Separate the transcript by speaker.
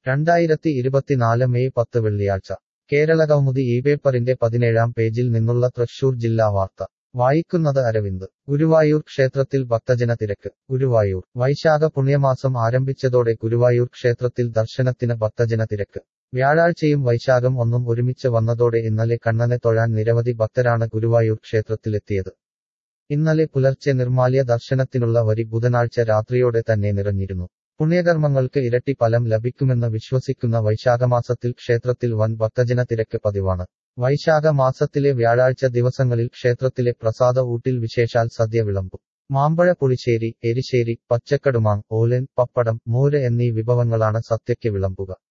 Speaker 1: രണ്ടായിരത്തി ഇരുപത്തിനാല് മെയ് പത്ത് വെള്ളിയാഴ്ച കേരള കൗമുദി ഈ പേപ്പറിന്റെ പതിനേഴാം പേജിൽ നിന്നുള്ള തൃശൂർ ജില്ലാ വാർത്ത വായിക്കുന്നത് അരവിന്ദ് ഗുരുവായൂർ ക്ഷേത്രത്തിൽ ഭക്തജന തിരക്ക് ഗുരുവായൂർ വൈശാഖ പുണ്യമാസം ആരംഭിച്ചതോടെ ഗുരുവായൂർ ക്ഷേത്രത്തിൽ ദർശനത്തിന് ഭക്തജന തിരക്ക് വ്യാഴാഴ്ചയും വൈശാഖം ഒന്നും ഒരുമിച്ച് വന്നതോടെ ഇന്നലെ കണ്ണനെ തൊഴാൻ നിരവധി ഭക്തരാണ് ഗുരുവായൂർ ക്ഷേത്രത്തിലെത്തിയത് ഇന്നലെ പുലർച്ചെ നിർമാല്യ ദർശനത്തിനുള്ള വരി ബുധനാഴ്ച രാത്രിയോടെ തന്നെ നിറഞ്ഞിരുന്നു പുണ്യകർമ്മങ്ങൾക്ക് ഇരട്ടി ഫലം ലഭിക്കുമെന്ന് വിശ്വസിക്കുന്ന വൈശാഖമാസത്തിൽ ക്ഷേത്രത്തിൽ വൻ ഭക്തജന തിരക്ക് പതിവാണ് വൈശാഖ മാസത്തിലെ വ്യാഴാഴ്ച ദിവസങ്ങളിൽ ക്ഷേത്രത്തിലെ പ്രസാദ ഊട്ടിൽ വിശേഷാൽ സദ്യ വിളമ്പും മാമ്പഴ പുളിശ്ശേരി എരിശ്ശേരി പച്ചക്കടുമാങ് ഓലൻ പപ്പടം മോര് എന്നീ വിഭവങ്ങളാണ് സത്യയ്ക്ക് വിളമ്പുക